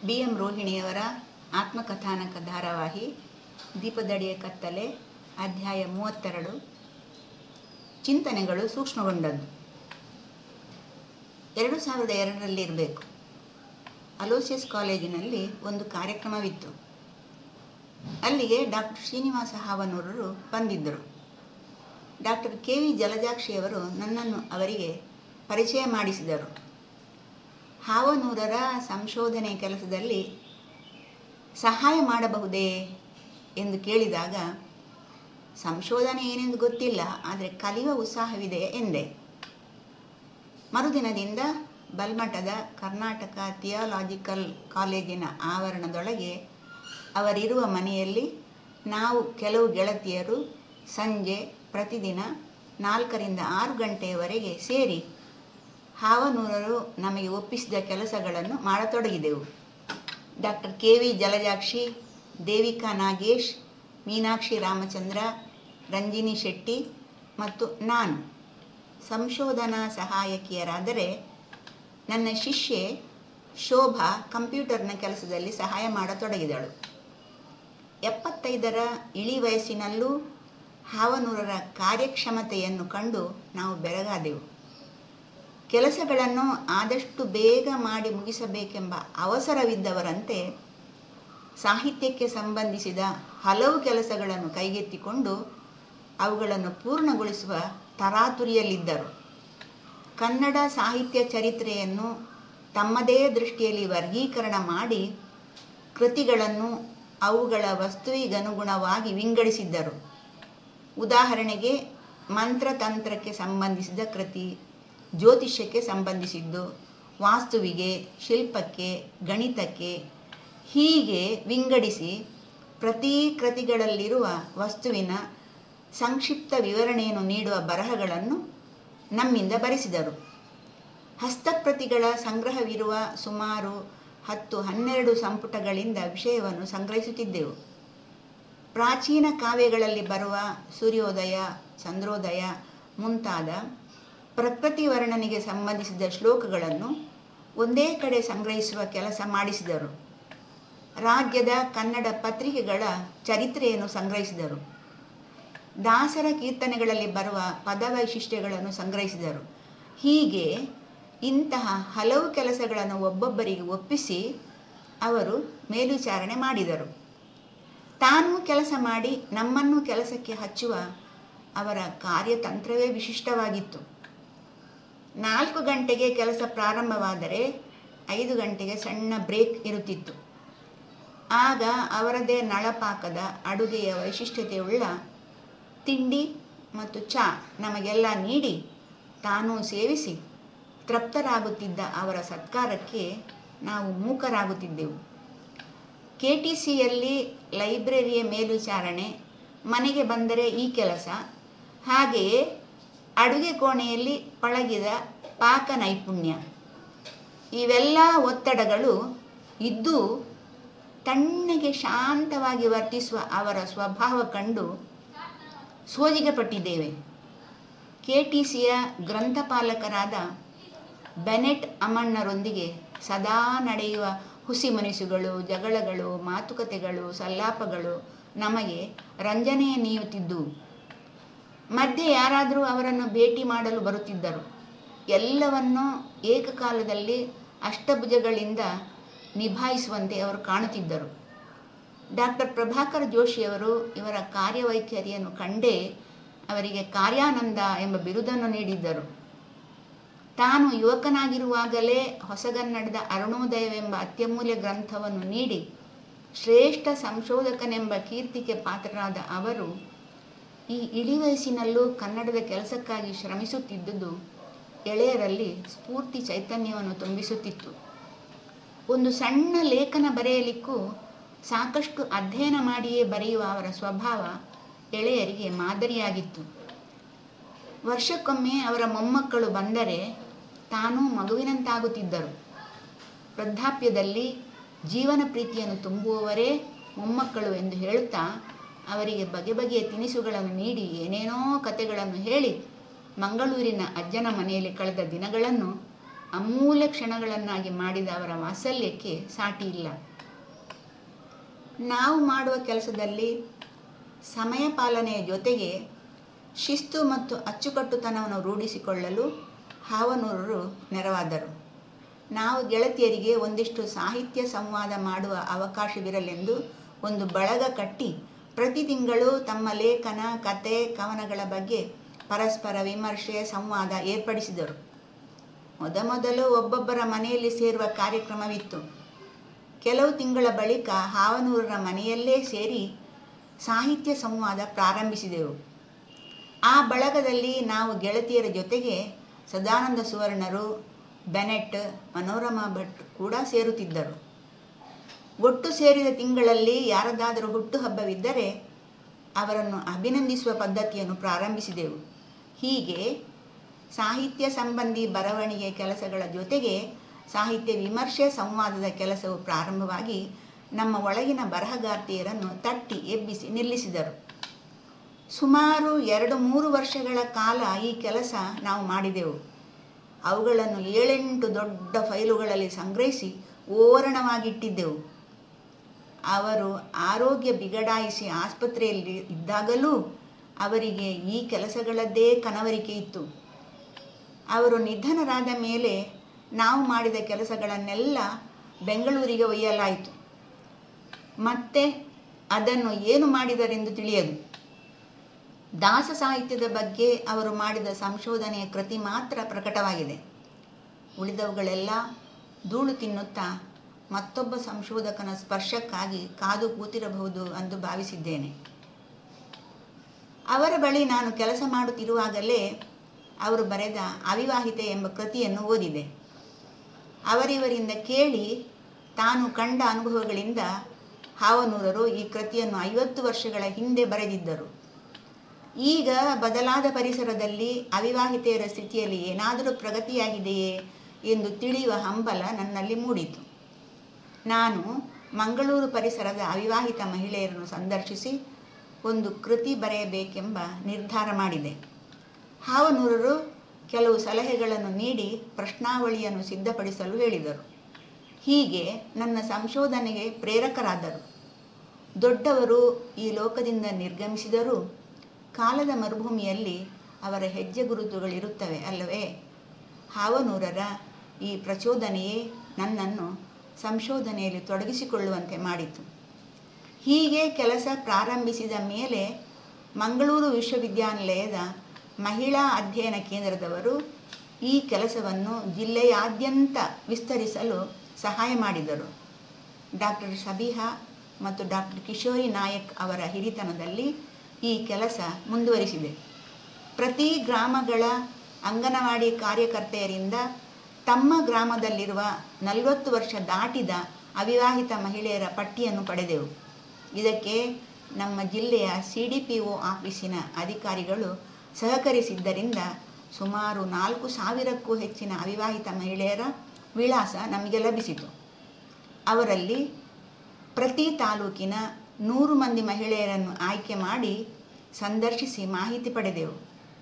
B M ರೋಹಿಣಿಯವರ ಆತ್ಮಕಥಾನಕ ಧಾರಾವಾಹಿ ದೀಪದಡಿಯ ಕತ್ತಲೆ ಅಧ್ಯಾಯ ಮೂವತ್ತೆರಡು ಚಿಂತನೆಗಳು ಸೂಕ್ಷ್ಮಗೊಂಡದ್ದು ಎರಡು ಸಾವಿರದ ಎರಡರಲ್ಲಿ ಇರಬೇಕು ಅಲೋಸಿಯಸ್ ಕಾಲೇಜಿನಲ್ಲಿ ಒಂದು ಕಾರ್ಯಕ್ರಮವಿತ್ತು ಅಲ್ಲಿಗೆ ಡಾಕ್ಟರ್ ಶ್ರೀನಿವಾಸ ಹಾವನೂರರು ಬಂದಿದ್ದರು ಡಾಕ್ಟರ್ ಕೆ ವಿ ಜಲಜಾಕ್ಷಿಯವರು ನನ್ನನ್ನು ಅವರಿಗೆ ಪರಿಚಯ ಮಾಡಿಸಿದರು ಹಾವನೂರರ ಸಂಶೋಧನೆ ಕೆಲಸದಲ್ಲಿ ಸಹಾಯ ಮಾಡಬಹುದೇ ಎಂದು ಕೇಳಿದಾಗ ಸಂಶೋಧನೆ ಏನೆಂದು ಗೊತ್ತಿಲ್ಲ ಆದರೆ ಕಲಿಯುವ ಉತ್ಸಾಹವಿದೆ ಎಂದೆ ಮರುದಿನದಿಂದ ಬಲ್ಮಠದ ಕರ್ನಾಟಕ ಥಿಯಾಲಾಜಿಕಲ್ ಕಾಲೇಜಿನ ಆವರಣದೊಳಗೆ ಅವರಿರುವ ಮನೆಯಲ್ಲಿ ನಾವು ಕೆಲವು ಗೆಳತಿಯರು ಸಂಜೆ ಪ್ರತಿದಿನ ನಾಲ್ಕರಿಂದ ಆರು ಗಂಟೆಯವರೆಗೆ ಸೇರಿ ಹಾವನೂರರು ನಮಗೆ ಒಪ್ಪಿಸಿದ ಕೆಲಸಗಳನ್ನು ಮಾಡತೊಡಗಿದೆವು doctor K V Jalajakshi Devika Nagesh Meenakshi Ramachandra Ranjini Shetty ಮತ್ತು ನಾನು ಸಂಶೋಧನಾ ಸಹಾಯಕಿಯರಾದರೆ ನನ್ನ ಶಿಷ್ಯೆ ಶೋಭಾ ಕಂಪ್ಯೂಟರ್ನ ಕೆಲಸದಲ್ಲಿ ಸಹಾಯ ಮಾಡತೊಡಗಿದಳು ಎಪ್ಪತ್ತೈದರ ಇಳಿ ವಯಸ್ಸಿನಲ್ಲೂ ಹಾವನೂರರ ಕಾರ್ಯಕ್ಷಮತೆಯನ್ನು ಕಂಡು ನಾವು ಬೆರಗಾದೆವು ಕೆಲಸಗಳನ್ನು ಆದಷ್ಟು ಬೇಗ ಮಾಡಿ ಮುಗಿಸಬೇಕೆಂಬ ಅವಸರವಿದ್ದವರಂತೆ ಸಾಹಿತ್ಯಕ್ಕೆ ಸಂಬಂಧಿಸಿದ ಹಲವು ಕೆಲಸಗಳನ್ನು ಕೈಗೆತ್ತಿಕೊಂಡು ಅವುಗಳನ್ನು ಪೂರ್ಣಗೊಳಿಸುವ ತರಾತುರಿಯಲ್ಲಿದ್ದರು ಕನ್ನಡ ಸಾಹಿತ್ಯ ಚರಿತ್ರೆಯನ್ನು ತಮ್ಮದೇ ದೃಷ್ಟಿಯಲ್ಲಿ ವರ್ಗೀಕರಣ ಮಾಡಿ ಕೃತಿಗಳನ್ನು ಅವುಗಳ ವಸ್ತುವಿಗನುಗುಣವಾಗಿ ವಿಂಗಡಿಸಿದ್ದರು ಉದಾಹರಣೆಗೆ ಮಂತ್ರತಂತ್ರಕ್ಕೆ ಸಂಬಂಧಿಸಿದ ಕೃತಿ ಜ್ಯೋತಿಷ್ಯಕ್ಕೆ ಸಂಬಂಧಿಸಿದ್ದು ವಾಸ್ತುವಿಗೆ ಶಿಲ್ಪಕ್ಕೆ ಗಣಿತಕ್ಕೆ ಹೀಗೆ ವಿಂಗಡಿಸಿ ಪ್ರತಿ ಕೃತಿಗಳಲ್ಲಿರುವ ವಸ್ತುವಿನ ಸಂಕ್ಷಿಪ್ತ ವಿವರಣೆಯನ್ನು ನೀಡುವ ಬರಹಗಳನ್ನು ನಮ್ಮಿಂದ ಬರೆಸಿದರು ಹಸ್ತಪ್ರತಿಗಳ ಸಂಗ್ರಹವಿರುವ ಸುಮಾರು ಹತ್ತು ಹನ್ನೆರಡು ಸಂಪುಟಗಳಿಂದ ವಿಷಯವನ್ನು ಸಂಗ್ರಹಿಸುತ್ತಿದ್ದೆವು ಪ್ರಾಚೀನ ಕಾವ್ಯಗಳಲ್ಲಿ ಬರುವ ಸೂರ್ಯೋದಯ ಚಂದ್ರೋದಯ ಮುಂತಾದ ಪ್ರಕೃತಿ ವರ್ಣನೆಗೆ ಸಂಬಂಧಿಸಿದ ಶ್ಲೋಕಗಳನ್ನು ಒಂದೇ ಕಡೆ ಸಂಗ್ರಹಿಸುವ ಕೆಲಸ ಮಾಡಿಸಿದರು ರಾಜ್ಯದ ಕನ್ನಡ ಪತ್ರಿಕೆಗಳ ಚರಿತ್ರೆಯನ್ನು ಸಂಗ್ರಹಿಸಿದರು ದಾಸರ ಕೀರ್ತನೆಗಳಲ್ಲಿ ಬರುವ ಪದವೈಶಿಷ್ಟ್ಯಗಳನ್ನು ಸಂಗ್ರಹಿಸಿದರು ಹೀಗೆ ಇಂತಹ ಹಲವು ಕೆಲಸಗಳನ್ನು ಒಬ್ಬೊಬ್ಬರಿಗೆ ಒಪ್ಪಿಸಿ ಅವರು ಮೇಲ್ವಿಚಾರಣೆ ಮಾಡಿದರು ತಾನೂ ಕೆಲಸ ಮಾಡಿ ನಮ್ಮನ್ನು ಕೆಲಸಕ್ಕೆ ಹಚ್ಚುವ ಅವರ ಕಾರ್ಯತಂತ್ರವೇ ವಿಶಿಷ್ಟವಾಗಿತ್ತು ನಾಲ್ಕು ಗಂಟೆಗೆ ಕೆಲಸ ಪ್ರಾರಂಭವಾದರೆ ಐದು ಗಂಟೆಗೆ ಸಣ್ಣ ಬ್ರೇಕ್ ಇರುತ್ತಿತ್ತು ಆಗ ಅವರದೇ ನಳಪಾಕದ ಅಡುಗೆಯ ವೈಶಿಷ್ಟ್ಯತೆಯುಳ್ಳ ತಿಂಡಿ ಮತ್ತು ಚಾ ನಮಗೆಲ್ಲ ನೀಡಿ ತಾನೂ ಸೇವಿಸಿ ತೃಪ್ತರಾಗುತ್ತಿದ್ದ ಅವರ ಸತ್ಕಾರಕ್ಕೆ ನಾವು ಮೂಕರಾಗುತ್ತಿದ್ದೆವು ಕೆ ಟಿ ಸಿಯಲ್ಲಿ ಲೈಬ್ರರಿಯ ಮೇಲ್ವಿಚಾರಣೆ ಮನೆಗೆ ಬಂದರೆ ಈ ಕೆಲಸ ಹಾಗೆಯೇ ಅಡುಗೆ ಕೋಣೆಯಲ್ಲಿ ಪಳಗಿದ ಪಾಕ ನೈಪುಣ್ಯ ಇವೆಲ್ಲ ಒತ್ತಡಗಳು ಇದ್ದೂ ತಣ್ಣಗೆ ಶಾಂತವಾಗಿ ವರ್ತಿಸುವ ಅವರ ಸ್ವಭಾವ ಕಂಡು ಸೋಜಿಗೆ ಪಟ್ಟಿದ್ದೇವೆ ಕೆ ಟಿ ಸಿಯ ಗ್ರಂಥಪಾಲಕರಾದ ಬೆನೆಟ್ ಅಮಣ್ಣರೊಂದಿಗೆ ಸದಾ ನಡೆಯುವ ಹುಸಿ ಮನಸ್ಸುಗಳು ಜಗಳಗಳು ಮಾತುಕತೆಗಳು ಸಲ್ಲಾಪಗಳು ನಮಗೆ ರಂಜನೆಯ ನೀಯುತ್ತಿದ್ದುವು ಮಧ್ಯೆ ಯಾರಾದರೂ ಅವರನ್ನು ಭೇಟಿ ಮಾಡಲು ಬರುತ್ತಿದ್ದರು ಎಲ್ಲವನ್ನೂ ಏಕಕಾಲದಲ್ಲಿ ಅಷ್ಟಭುಜಗಳಿಂದ ನಿಭಾಯಿಸುವಂತೆ ಅವರು ಕಾಣುತ್ತಿದ್ದರು ಡಾಕ್ಟರ್ ಪ್ರಭಾಕರ್ ಜೋಶಿಯವರು ಇವರ ಕಾರ್ಯವೈಖರಿಯನ್ನು ಕಂಡೇ ಅವರಿಗೆ ಕಾರ್ಯಾನಂದ ಎಂಬ ಬಿರುದನ್ನು ನೀಡಿದ್ದರು ತಾನು ಯುವಕನಾಗಿರುವಾಗಲೇ ಹೊಸಗನ್ನಡದ ಅರುಣೋದಯವೆಂಬ ಅತ್ಯಮೂಲ್ಯ ಗ್ರಂಥವನ್ನು ನೀಡಿ ಶ್ರೇಷ್ಠ ಸಂಶೋಧಕನೆಂಬ ಕೀರ್ತಿಗೆ ಪಾತ್ರರಾದ ಅವರು ಈ ಇಳಿ ವಯಸ್ಸಿನಲ್ಲೂ ಕನ್ನಡದ ಕೆಲಸಕ್ಕಾಗಿ ಶ್ರಮಿಸುತ್ತಿದ್ದುದು ಎಳೆಯರಲ್ಲಿ ಸ್ಫೂರ್ತಿ ಚೈತನ್ಯವನ್ನು ತುಂಬಿಸುತ್ತಿತ್ತು ಒಂದು ಸಣ್ಣ ಲೇಖನ ಬರೆಯಲಿಕ್ಕೂ ಸಾಕಷ್ಟು ಅಧ್ಯಯನ ಮಾಡಿಯೇ ಬರೆಯುವ ಅವರ ಸ್ವಭಾವ ಎಳೆಯರಿಗೆ ಮಾದರಿಯಾಗಿತ್ತು ವರ್ಷಕ್ಕೊಮ್ಮೆ ಅವರ ಮೊಮ್ಮಕ್ಕಳು ಬಂದರೆ ತಾನೂ ಮಗುವಿನಂತಾಗುತ್ತಿದ್ದರು ವೃದ್ಧಾಪ್ಯದಲ್ಲಿ ಜೀವನ ಪ್ರೀತಿಯನ್ನು ತುಂಬುವವರೇ ಮೊಮ್ಮಕ್ಕಳು ಎಂದು ಹೇಳುತ್ತಾ ಅವರಿಗೆ ಬಗೆ ಬಗೆಯ ತಿನಿಸುಗಳನ್ನು ನೀಡಿ ಏನೇನೋ ಕತೆಗಳನ್ನು ಹೇಳಿ ಮಂಗಳೂರಿನ ಅಜ್ಜನ ಮನೆಯಲ್ಲಿ ಕಳೆದ ದಿನಗಳನ್ನು ಅಮೂಲ್ಯ ಕ್ಷಣಗಳನ್ನಾಗಿ ಮಾಡಿದ ಅವರ ವಾತ್ಸಲ್ಯಕ್ಕೆ ಸಾಟಿ ಇಲ್ಲ ನಾವು ಮಾಡುವ ಕೆಲಸದಲ್ಲಿ ಸಮಯ ಪಾಲನೆಯ ಜೊತೆಗೆ ಶಿಸ್ತು ಮತ್ತು ಅಚ್ಚುಕಟ್ಟುತನವನ್ನು ರೂಢಿಸಿಕೊಳ್ಳಲು ಹಾವನೂರರು ನೆರವಾದರು ನಾವು ಗೆಳತಿಯರಿಗೆ ಒಂದಿಷ್ಟು ಸಾಹಿತ್ಯ ಸಂವಾದ ಮಾಡುವ ಅವಕಾಶವಿರಲೆಂದು ಒಂದು ಬಳಗ ಕಟ್ಟಿ ಪ್ರತಿ ತಿಂಗಳು ತಮ್ಮ ಲೇಖನ ಕತೆ ಕವನಗಳ ಬಗ್ಗೆ ಪರಸ್ಪರ ವಿಮರ್ಶೆ ಸಂವಾದ ಏರ್ಪಡಿಸಿದರು ಮೊದಮೊದಲು ಒಬ್ಬೊಬ್ಬರ ಮನೆಯಲ್ಲಿ ಸೇರುವ ಕಾರ್ಯಕ್ರಮವಿತ್ತು ಕೆಲವು ತಿಂಗಳ ಬಳಿಕ ಹಾವನೂರರ ಮನೆಯಲ್ಲೇ ಸೇರಿ ಸಾಹಿತ್ಯ ಸಂವಾದ ಪ್ರಾರಂಭಿಸಿದೆವು ಆ ಬಳಗದಲ್ಲಿ ನಾವು ಗೆಳತಿಯರ ಜೊತೆಗೆ ಸದಾನಂದ ಸುವರ್ಣರು ಬೆನೆಟ್ ಮನೋರಮಾ ಭಟ್ ಕೂಡ ಸೇರುತ್ತಿದ್ದರು ಒಟ್ಟು ಸೇರಿದ ತಿಂಗಳಲ್ಲಿ ಯಾರದಾದರೂ ಹುಟ್ಟುಹಬ್ಬವಿದ್ದರೆ ಅವರನ್ನು ಅಭಿನಂದಿಸುವ ಪದ್ಧತಿಯನ್ನು ಪ್ರಾರಂಭಿಸಿದೆವು ಹೀಗೆ ಸಾಹಿತ್ಯ ಸಂಬಂಧಿ ಬರವಣಿಗೆ ಕೆಲಸಗಳ ಜೊತೆಗೆ ಸಾಹಿತ್ಯ ವಿಮರ್ಶೆ ಸಂವಾದದ ಕೆಲಸವು ಪ್ರಾರಂಭವಾಗಿ ನಮ್ಮ ಒಳಗಿನ ಬರಹಗಾರ್ತಿಯರನ್ನು ತಟ್ಟಿ ಎಬ್ಬಿಸಿ ನಿಲ್ಲಿಸಿದರು ಸುಮಾರು ಎರಡು ಮೂರು ವರ್ಷಗಳ ಕಾಲ ಈ ಕೆಲಸ ನಾವು ಮಾಡಿದೆವು ಅವುಗಳನ್ನು ಏಳೆಂಟು ದೊಡ್ಡ ಫೈಲುಗಳಲ್ಲಿ ಸಂಗ್ರಹಿಸಿ ಓರಣವಾಗಿಟ್ಟಿದ್ದೆವು ಅವರು ಆರೋಗ್ಯ ಬಿಗಡಾಯಿಸಿ ಆಸ್ಪತ್ರೆಯಲ್ಲಿ ಇದ್ದಾಗಲೂ ಅವರಿಗೆ ಈ ಕೆಲಸಗಳದ್ದೇ ಕನವರಿಕೆ ಇತ್ತು ಅವರು ನಿಧನರಾದ ಮೇಲೆ ನಾವು ಮಾಡಿದ ಕೆಲಸಗಳನ್ನೆಲ್ಲ ಬೆಂಗಳೂರಿಗೆ ಒಯ್ಯಲಾಯಿತು ಮತ್ತೆ ಅದನ್ನು ಏನು ಮಾಡಿದರೆಂದು ತಿಳಿಯದು ದಾಸ ಸಾಹಿತ್ಯದ ಬಗ್ಗೆ ಅವರು ಮಾಡಿದ ಸಂಶೋಧನೆಯ ಕೃತಿ ಮಾತ್ರ ಪ್ರಕಟವಾಗಿದೆ ಉಳಿದವುಗಳೆಲ್ಲ ಧೂಳು ತಿನ್ನುತ್ತಾ ಮತ್ತೊಬ್ಬ ಸಂಶೋಧಕನ ಸ್ಪರ್ಶಕ್ಕಾಗಿ ಕಾದು ಕೂತಿರಬಹುದು ಎಂದು ಭಾವಿಸಿದ್ದೇನೆ ಅವರ ಬಳಿ ನಾನು ಕೆಲಸ ಮಾಡುತ್ತಿರುವಾಗಲೇ ಅವರು ಬರೆದ ಅವಿವಾಹಿತೆ ಎಂಬ ಕೃತಿಯನ್ನು ಓದಿದೆ ಅವರಿವರಿಂದ ಕೇಳಿ ತಾನು ಕಂಡ ಅನುಭವಗಳಿಂದ ಹಾವನೂರರು ಈ ಕೃತಿಯನ್ನು ಐವತ್ತು ವರ್ಷಗಳ ಹಿಂದೆ ಬರೆದಿದ್ದರು ಈಗ ಬದಲಾದ ಪರಿಸರದಲ್ಲಿ ಅವಿವಾಹಿತೆಯರ ಸ್ಥಿತಿಯಲ್ಲಿ ಏನಾದರೂ ಪ್ರಗತಿಯಾಗಿದೆಯೇ ಎಂದು ತಿಳಿಯುವ ಹಂಬಲ ನನ್ನಲ್ಲಿ ಮೂಡಿತು ನಾನು ಮಂಗಳೂರು ಪರಿಸರದ ಅವಿವಾಹಿತ ಮಹಿಳೆಯರನ್ನು ಸಂದರ್ಶಿಸಿ ಒಂದು ಕೃತಿ ಬರೆಯಬೇಕೆಂಬ ನಿರ್ಧಾರ ಮಾಡಿದೆ ಹಾವನೂರರು ಕೆಲವು ಸಲಹೆಗಳನ್ನು ನೀಡಿ ಪ್ರಶ್ನಾವಳಿಯನ್ನು ಸಿದ್ಧಪಡಿಸಲು ಹೇಳಿದರು ಹೀಗೆ ನನ್ನ ಸಂಶೋಧನೆಗೆ ಪ್ರೇರಕರಾದರು ದೊಡ್ಡವರು ಈ ಲೋಕದಿಂದ ನಿರ್ಗಮಿಸಿದರೂ ಕಾಲದ ಮರುಭೂಮಿಯಲ್ಲಿ ಅವರ ಹೆಜ್ಜೆ ಗುರುತುಗಳಿರುತ್ತವೆ ಅಲ್ಲವೇ ಹಾವನೂರರ ಈ ಪ್ರಚೋದನೆಯೇ ನನ್ನನ್ನು ಸಂಶೋಧನೆಯಲ್ಲಿ ತೊಡಗಿಸಿಕೊಳ್ಳುವಂತೆ ಮಾಡಿತು ಹೀಗೆ ಕೆಲಸ ಪ್ರಾರಂಭಿಸಿದ ಮೇಲೆ ಮಂಗಳೂರು ವಿಶ್ವವಿದ್ಯಾನಿಲಯದ ಮಹಿಳಾ ಅಧ್ಯಯನ ಕೇಂದ್ರದವರು ಈ ಕೆಲಸವನ್ನು ಜಿಲ್ಲೆಯಾದ್ಯಂತ ವಿಸ್ತರಿಸಲು ಸಹಾಯ ಮಾಡಿದರು ಡಾಕ್ಟರ್ ಸಬಿಹಾ ಮತ್ತು ಡಾಕ್ಟರ್ ಕಿಶೋರಿ ನಾಯಕ್ ಅವರ ಹಿರಿತನದಲ್ಲಿ ಈ ಕೆಲಸ ಮುಂದುವರಿಸಿದೆ ಪ್ರತಿ ಗ್ರಾಮಗಳ ಅಂಗನವಾಡಿ ಕಾರ್ಯಕರ್ತೆಯರಿಂದ ತಮ್ಮ ಗ್ರಾಮದಲ್ಲಿರುವ ನಲವತ್ತು ವರ್ಷ ದಾಟಿದ ಅವಿವಾಹಿತ ಮಹಿಳೆಯರ ಪಟ್ಟಿಯನ್ನು ಪಡೆದೆವು ಇದಕ್ಕೆ ನಮ್ಮ ಜಿಲ್ಲೆಯ ಸಿ ಡಿ ಪಿ ಒ ಆಫೀಸಿನ ಅಧಿಕಾರಿಗಳು ಸಹಕರಿಸಿದ್ದರಿಂದ ಸುಮಾರು ನಾಲ್ಕು ಸಾವಿರಕ್ಕೂ ಹೆಚ್ಚಿನ ಅವಿವಾಹಿತ ಮಹಿಳೆಯರ ವಿಳಾಸ ನಮಗೆ ಲಭಿಸಿತು ಅವರಲ್ಲಿ ಪ್ರತಿ ತಾಲೂಕಿನ ನೂರು ಮಂದಿ ಮಹಿಳೆಯರನ್ನು ಆಯ್ಕೆ ಮಾಡಿ ಸಂದರ್ಶಿಸಿ ಮಾಹಿತಿ ಪಡೆದೆವು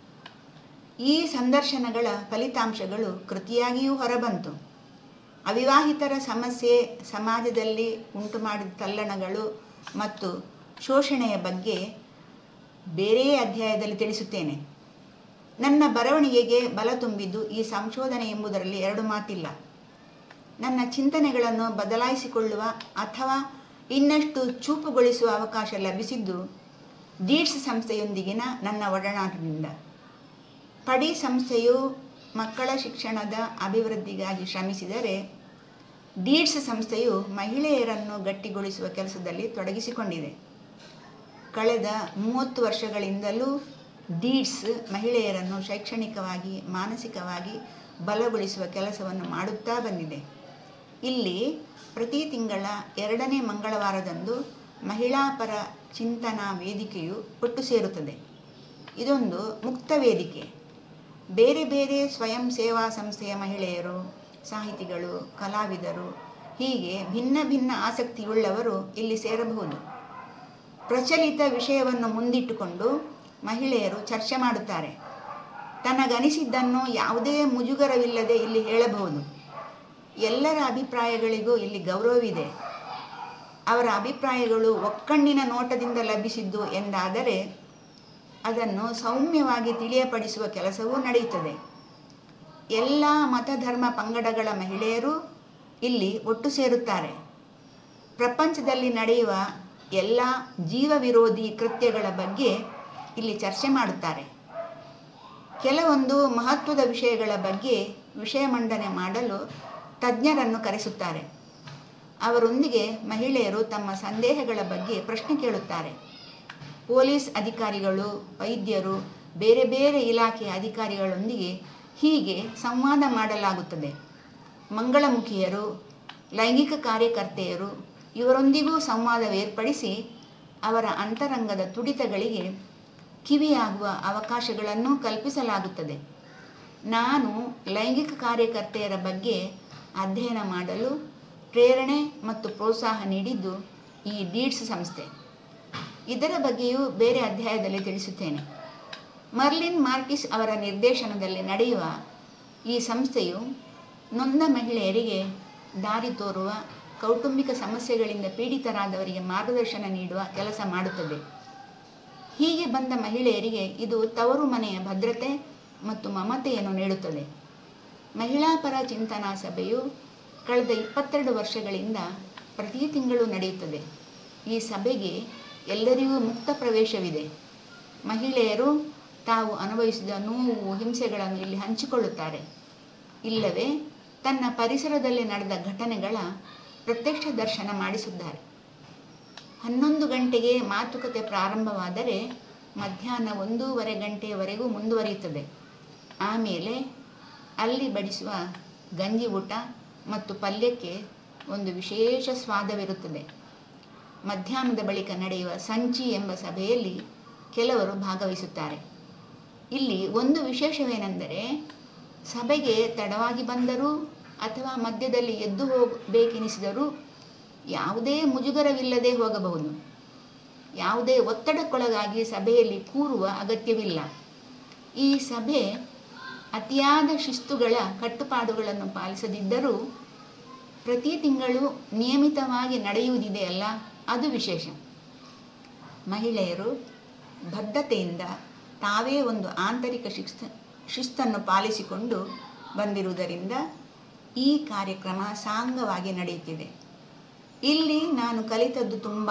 ಈ ಸಂದರ್ಶನಗಳ ಫಲಿತಾಂಶಗಳು ಕೃತಿಯಾಗಿಯೂ ಹೊರಬಂತು ಅವಿವಾಹಿತರ ಸಮಸ್ಯೆ ಸಮಾಜದಲ್ಲಿ ಉಂಟು ಮಾಡಿದ ತಲ್ಲಣಗಳು ಮತ್ತು ಶೋಷಣೆಯ ಬಗ್ಗೆ ಬೇರೆಯೇ ಅಧ್ಯಾಯದಲ್ಲಿ ತಿಳಿಸುತ್ತೇನೆ ನನ್ನ ಬರವಣಿಗೆಗೆ ಬಲ ತುಂಬಿದ್ದು ಈ ಸಂಶೋಧನೆ ಎಂಬುದರಲ್ಲಿ ಎರಡು ಮಾತಿಲ್ಲ ನನ್ನ ಚಿಂತನೆಗಳನ್ನು ಬದಲಾಯಿಸಿಕೊಳ್ಳುವ ಅಥವಾ ಇನ್ನಷ್ಟು ಚೂಪುಗೊಳಿಸುವ ಅವಕಾಶ ಲಭಿಸಿದ್ದು ಡೀಡ್ಸ್ ಸಂಸ್ಥೆಯೊಂದಿಗಿನ ನನ್ನ ಒಡನಾಟದಿಂದ ಪಡಿ ಸಂಸ್ಥೆಯು ಮಕ್ಕಳ ಶಿಕ್ಷಣದ ಅಭಿವೃದ್ಧಿಗಾಗಿ ಶ್ರಮಿಸಿದರೆ ಡೀಡ್ಸ್ ಸಂಸ್ಥೆಯು ಮಹಿಳೆಯರನ್ನು ಗಟ್ಟಿಗೊಳಿಸುವ ಕೆಲಸದಲ್ಲಿ ತೊಡಗಿಸಿಕೊಂಡಿದೆ ಕಳೆದ ಮೂವತ್ತು ವರ್ಷಗಳಿಂದಲೂ ಡೀಡ್ಸ್ ಮಹಿಳೆಯರನ್ನು ಶೈಕ್ಷಣಿಕವಾಗಿ ಮಾನಸಿಕವಾಗಿ ಬಲಗೊಳಿಸುವ ಕೆಲಸವನ್ನು ಮಾಡುತ್ತಾ ಬಂದಿದೆ ಇಲ್ಲಿ ಪ್ರತಿ ತಿಂಗಳ ಎರಡನೇ ಮಂಗಳವಾರದಂದು ಮಹಿಳಾ ಪರ ಚಿಂತನಾ ವೇದಿಕೆಯು ಒಟ್ಟು ಸೇರುತ್ತದೆ ಇದೊಂದು ಮುಕ್ತ ವೇದಿಕೆ ಬೇರೆ ಬೇರೆ ಸ್ವಯಂ ಸೇವಾ ಸಂಸ್ಥೆಯ ಮಹಿಳೆಯರು ಸಾಹಿತಿಗಳು ಕಲಾವಿದರು ಹೀಗೆ ಭಿನ್ನ ಭಿನ್ನ ಆಸಕ್ತಿಯುಳ್ಳವರು ಇಲ್ಲಿ ಸೇರಬಹುದು ಪ್ರಚಲಿತ ವಿಷಯವನ್ನು ಮುಂದಿಟ್ಟುಕೊಂಡು ಮಹಿಳೆಯರು ಚರ್ಚೆ ಮಾಡುತ್ತಾರೆ ತನಗನಿಸಿದ್ದನ್ನು ಯಾವುದೇ ಮುಜುಗರವಿಲ್ಲದೆ ಇಲ್ಲಿ ಹೇಳಬಹುದು ಎಲ್ಲರ ಅಭಿಪ್ರಾಯಗಳಿಗೂ ಇಲ್ಲಿ ಗೌರವವಿದೆ ಅವರ ಅಭಿಪ್ರಾಯಗಳು ಒಕ್ಕಣ್ಣಿನ ನೋಟದಿಂದ ಲಭಿಸಿದ್ದು ಎಂದಾದರೆ ಅದನ್ನು ಸೌಮ್ಯವಾಗಿ ತಿಳಿಯಪಡಿಸುವ ಕೆಲಸವೂ ನಡೆಯುತ್ತದೆ ಎಲ್ಲ ಮತಧರ್ಮ ಪಂಗಡಗಳ ಮಹಿಳೆಯರು ಇಲ್ಲಿ ಒಟ್ಟು ಸೇರುತ್ತಾರೆ ಪ್ರಪಂಚದಲ್ಲಿ ನಡೆಯುವ ಎಲ್ಲ ಜೀವ ವಿರೋಧಿ ಕೃತ್ಯಗಳ ಬಗ್ಗೆ ಇಲ್ಲಿ ಚರ್ಚೆ ಮಾಡುತ್ತಾರೆ ಕೆಲವೊಂದು ಮಹತ್ವದ ವಿಷಯಗಳ ಬಗ್ಗೆ ವಿಷಯ ಮಂಡನೆ ಮಾಡಲು ತಜ್ಞರನ್ನು ಕರೆಸುತ್ತಾರೆ ಅವರೊಂದಿಗೆ ಮಹಿಳೆಯರು ತಮ್ಮ ಸಂದೇಹಗಳ ಬಗ್ಗೆ ಪ್ರಶ್ನೆ ಕೇಳುತ್ತಾರೆ ಪೊಲೀಸ್ ಅಧಿಕಾರಿಗಳು ವೈದ್ಯರು ಬೇರೆ ಬೇರೆ ಇಲಾಖೆಯ ಅಧಿಕಾರಿಗಳೊಂದಿಗೆ ಹೀಗೆ ಸಂವಾದ ಮಾಡಲಾಗುತ್ತದೆ ಮಂಗಳಮುಖಿಯರು ಲೈಂಗಿಕ ಕಾರ್ಯಕರ್ತೆಯರು ಇವರೊಂದಿಗೂ ಸಂವಾದವೇರ್ಪಡಿಸಿ ಅವರ ಅಂತರಂಗದ ತುಡಿತಗಳಿಗೆ ಕಿವಿಯಾಗುವ ಅವಕಾಶಗಳನ್ನು ಕಲ್ಪಿಸಲಾಗುತ್ತದೆ ನಾನು ಲೈಂಗಿಕ ಕಾರ್ಯಕರ್ತೆಯರ ಬಗ್ಗೆ ಅಧ್ಯಯನ ಮಾಡಲು ಪ್ರೇರಣೆ ಮತ್ತು ಪ್ರೋತ್ಸಾಹ ನೀಡಿದ್ದು ಈ ಡೀಡ್ಸ್ ಸಂಸ್ಥೆ ಇದರ ಬಗ್ಗೆಯೂ ಬೇರೆ ಅಧ್ಯಾಯದಲ್ಲಿ ತಿಳಿಸುತ್ತೇನೆ ಮರ್ಲಿನ್ ಮಾರ್ಟಿಸ್ ಅವರ ನಿರ್ದೇಶನದಲ್ಲಿ ನಡೆಯುವ ಈ ಸಂಸ್ಥೆಯು ನೊಂದ ಮಹಿಳೆಯರಿಗೆ ದಾರಿ ತೋರುವ ಕೌಟುಂಬಿಕ ಸಮಸ್ಯೆಗಳಿಂದ ಪೀಡಿತರಾದವರಿಗೆ ಮಾರ್ಗದರ್ಶನ ನೀಡುವ ಕೆಲಸ ಮಾಡುತ್ತದೆ ಹೀಗೆ ಬಂದ ಮಹಿಳೆಯರಿಗೆ ಇದು ತವರು ಮನೆಯ ಭದ್ರತೆ ಮತ್ತು ಮಮತೆಯನ್ನು ನೀಡುತ್ತದೆ ಮಹಿಳಾ ಪರ ಚಿಂತನಾ ಸಭೆಯು ಕಳೆದ ಇಪ್ಪತ್ತೆರಡು ವರ್ಷಗಳಿಂದ ಪ್ರತಿ ತಿಂಗಳು ನಡೆಯುತ್ತದೆ ಈ ಸಭೆಗೆ ಎಲ್ಲರಿಗೂ ಮುಕ್ತ ಪ್ರವೇಶವಿದೆ ಮಹಿಳೆಯರು ತಾವು ಅನುಭವಿಸಿದ ನೋವು ಹಿಂಸೆಗಳನ್ನು ಇಲ್ಲಿ ಹಂಚಿಕೊಳ್ಳುತ್ತಾರೆ ಇಲ್ಲವೇ ತನ್ನ ಪರಿಸರದಲ್ಲಿ ನಡೆದ ಘಟನೆಗಳ ಪ್ರತ್ಯಕ್ಷ ದರ್ಶನ ಮಾಡಿಸಿದ್ದಾರೆ ಹನ್ನೊಂದು ಗಂಟೆಗೆ ಮಾತುಕತೆ ಪ್ರಾರಂಭವಾದರೆ ಮಧ್ಯಾಹ್ನ ಒಂದೂವರೆ ಗಂಟೆಯವರೆಗೂ ಮುಂದುವರಿಯುತ್ತದೆ ಆಮೇಲೆ ಅಲ್ಲಿ ಬಡಿಸುವ ಗಂಜಿ ಊಟ ಮತ್ತು ಪಲ್ಯಕ್ಕೆ ಒಂದು ವಿಶೇಷ ಸ್ವಾದವಿರುತ್ತದೆ ಮಧ್ಯಾಹ್ನದ ಬಳಿಕ ನಡೆಯುವ ಸಂಚಿ ಎಂಬ ಸಭೆಯಲ್ಲಿ ಕೆಲವರು ಭಾಗವಹಿಸುತ್ತಾರೆ ಇಲ್ಲಿ ಒಂದು ವಿಶೇಷವೇನೆಂದರೆ ಸಭೆಗೆ ತಡವಾಗಿ ಬಂದರೂ ಅಥವಾ ಮಧ್ಯದಲ್ಲಿ ಎದ್ದು ಹೋಗಬೇಕೆನಿಸಿದರೂ ಯಾವುದೇ ಮುಜುಗರವಿಲ್ಲದೆ ಹೋಗಬಹುದು ಯಾವುದೇ ಒತ್ತಡಕ್ಕೊಳಗಾಗಿ ಸಭೆಯಲ್ಲಿ ಕೂರುವ ಅಗತ್ಯವಿಲ್ಲ ಈ ಸಭೆ ಅತಿಯಾದ ಶಿಸ್ತುಗಳ ಕಟ್ಟುಪಾಡುಗಳನ್ನು ಪಾಲಿಸದಿದ್ದರೂ ಪ್ರತಿ ತಿಂಗಳು ನಿಯಮಿತವಾಗಿ ನಡೆಯುವುದಿದೆಯಲ್ಲ ಅದು ವಿಶೇಷ ಮಹಿಳೆಯರು ಬದ್ಧತೆಯಿಂದ ತಾವೇ ಒಂದು ಆಂತರಿಕ ಶಿಸ್ತ ಶಿಸ್ತನ್ನು ಪಾಲಿಸಿಕೊಂಡು ಬಂದಿರುವುದರಿಂದ ಈ ಕಾರ್ಯಕ್ರಮ ಸಾಂಗವಾಗಿ ನಡೆಯುತ್ತಿದೆ ಇಲ್ಲಿ ನಾನು ಕಲಿತದ್ದು ತುಂಬ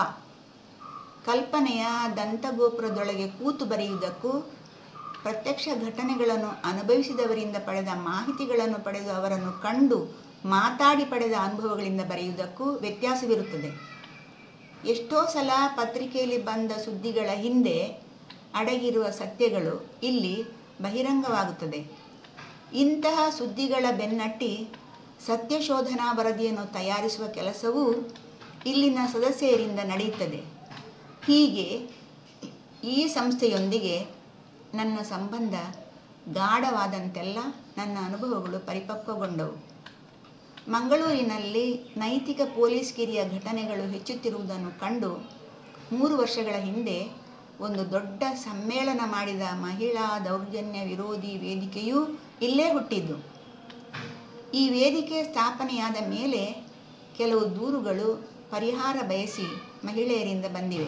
ಕಲ್ಪನೆಯ ದಂತಗೋಪುರದೊಳಗೆ ಕೂತು ಬರೆಯುವುದಕ್ಕೂ ಪ್ರತ್ಯಕ್ಷ ಘಟನೆಗಳನ್ನು ಅನುಭವಿಸಿದವರಿಂದ ಪಡೆದ ಮಾಹಿತಿಗಳನ್ನು ಪಡೆದು ಅವರನ್ನು ಕಂಡು ಮಾತಾಡಿ ಪಡೆದ ಅನುಭವಗಳಿಂದ ಬರೆಯುವುದಕ್ಕೂ ವ್ಯತ್ಯಾಸವಿರುತ್ತದೆ ಎಷ್ಟೋ ಸಲ ಪತ್ರಿಕೆಯಲ್ಲಿ ಬಂದ ಸುದ್ದಿಗಳ ಹಿಂದೆ ಅಡಗಿರುವ ಸತ್ಯಗಳು ಇಲ್ಲಿ ಬಹಿರಂಗವಾಗುತ್ತದೆ ಇಂತಹ ಸುದ್ದಿಗಳ ಬೆನ್ನಟ್ಟಿ ಸತ್ಯಶೋಧನಾ ವರದಿಯನ್ನು ತಯಾರಿಸುವ ಕೆಲಸವೂ ಇಲ್ಲಿನ ಸದಸ್ಯರಿಂದ ನಡೆಯುತ್ತದೆ ಹೀಗೆ ಈ ಸಂಸ್ಥೆಯೊಂದಿಗೆ ನನ್ನ ಸಂಬಂಧ ಗಾಢವಾದಂತೆಲ್ಲ ನನ್ನ ಅನುಭವಗಳು ಪರಿಪಕ್ವಗೊಂಡವು ಮಂಗಳೂರಿನಲ್ಲಿ ನೈತಿಕ ಪೊಲೀಸ್ ಕಿರಿಯ ಘಟನೆಗಳು ಹೆಚ್ಚುತ್ತಿರುವುದನ್ನು ಕಂಡು ಮೂರು ವರ್ಷಗಳ ಹಿಂದೆ ಒಂದು ದೊಡ್ಡ ಸಮ್ಮೇಳನ ಮಾಡಿದ ಮಹಿಳಾ ದೌರ್ಜನ್ಯ ವಿರೋಧಿ ವೇದಿಕೆಯೂ ಇಲ್ಲೇ ಹುಟ್ಟಿದ್ದು ಈ ವೇದಿಕೆ ಸ್ಥಾಪನೆಯಾದ ಮೇಲೆ ಕೆಲವು ದೂರುಗಳು ಪರಿಹಾರ ಬಯಸಿ ಮಹಿಳೆಯರಿಂದ ಬಂದಿವೆ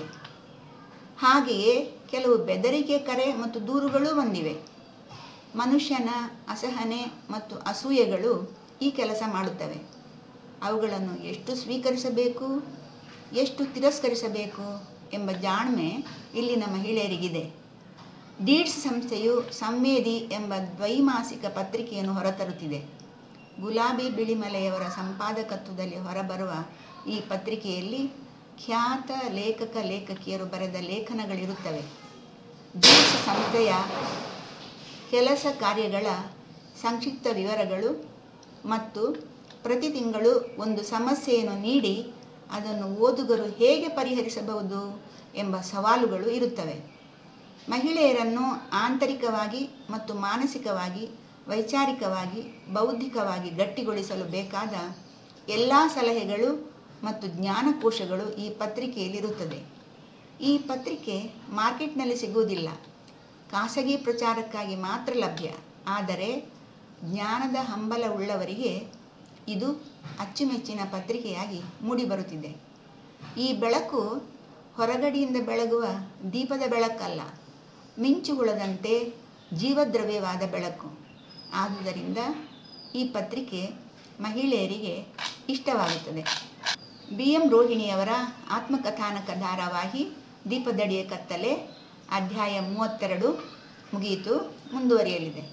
ಹಾಗೆಯೇ ಕೆಲವು ಬೆದರಿಕೆ ಕರೆ ಮತ್ತು ದೂರುಗಳೂ ಬಂದಿವೆ ಮನುಷ್ಯನ ಅಸಹನೆ ಮತ್ತು ಅಸೂಯೆಗಳು ಈ ಕೆಲಸ ಮಾಡುತ್ತವೆ ಅವುಗಳನ್ನು ಎಷ್ಟು ಸ್ವೀಕರಿಸಬೇಕು ಎಷ್ಟು ತಿರಸ್ಕರಿಸಬೇಕು ಎಂಬ ಜಾಣ್ಮೆ ಇಲ್ಲಿನ ಮಹಿಳೆಯರಿಗಿದೆ ಡೀಡ್ಸ್ ಸಂಸ್ಥೆಯು ಸಂವೇದಿ ಎಂಬ ದ್ವೈಮಾಸಿಕ ಪತ್ರಿಕೆಯನ್ನು ಹೊರತರುತ್ತಿದೆ ಗುಲಾಬಿ ಬಿಳಿಮಲೆಯವರ ಸಂಪಾದಕತ್ವದಲ್ಲಿ ಹೊರಬರುವ ಈ ಪತ್ರಿಕೆಯಲ್ಲಿ ಖ್ಯಾತ ಲೇಖಕ ಲೇಖಕಿಯರು ಬರೆದ ಲೇಖನಗಳಿರುತ್ತವೆ ಡೀಡ್ಸ್ ಸಂಸ್ಥೆಯ ಕೆಲಸ ಕಾರ್ಯಗಳ ಸಂಕ್ಷಿಪ್ತ ವಿವರಗಳು ಮತ್ತು ಪ್ರತಿ ತಿಂಗಳು ಒಂದು ಸಮಸ್ಯೆಯನ್ನು ನೀಡಿ ಅದನ್ನು ಓದುಗರು ಹೇಗೆ ಪರಿಹರಿಸಬಹುದು ಎಂಬ ಸವಾಲುಗಳು ಇರುತ್ತವೆ ಮಹಿಳೆಯರನ್ನು ಆಂತರಿಕವಾಗಿ ಮತ್ತು ಮಾನಸಿಕವಾಗಿ ವೈಚಾರಿಕವಾಗಿ ಬೌದ್ಧಿಕವಾಗಿ ಗಟ್ಟಿಗೊಳಿಸಲು ಬೇಕಾದ ಎಲ್ಲ ಸಲಹೆಗಳು ಮತ್ತು ಜ್ಞಾನಕೋಶಗಳು ಈ ಪತ್ರಿಕೆಯಲ್ಲಿರುತ್ತದೆ ಈ ಪತ್ರಿಕೆ ಮಾರ್ಕೆಟ್ನಲ್ಲಿ ಸಿಗುವುದಿಲ್ಲ ಖಾಸಗಿ ಪ್ರಚಾರಕ್ಕಾಗಿ ಮಾತ್ರ ಲಭ್ಯ ಆದರೆ ಜ್ಞಾನದ ಹಂಬಲ ಉಳ್ಳವರಿಗೆ ಇದು ಅಚ್ಚುಮೆಚ್ಚಿನ ಪತ್ರಿಕೆಯಾಗಿ ಮೂಡಿಬರುತ್ತಿದೆ ಈ ಬೆಳಕು ಹೊರಗಡೆಯಿಂದ ಬೆಳಗುವ ದೀಪದ ಬೆಳಕಲ್ಲ ಮಿಂಚುಹುಳದಂತೆ ಜೀವದ್ರವ್ಯವಾದ ಬೆಳಕು ಆದುದರಿಂದ ಈ ಪತ್ರಿಕೆ ಮಹಿಳೆಯರಿಗೆ ಇಷ್ಟವಾಗುತ್ತದೆ ಬಿ ಎಂ ರೋಹಿಣಿಯವರ ಆತ್ಮಕಥಾನಕ ಧಾರಾವಾಹಿ ದೀಪದಡಿಯ ಕತ್ತಲೆ ಅಧ್ಯಾಯ ಮೂವತ್ತೆರಡು ಮುಗಿಯಿತು ಮುಂದುವರಿಯಲಿದೆ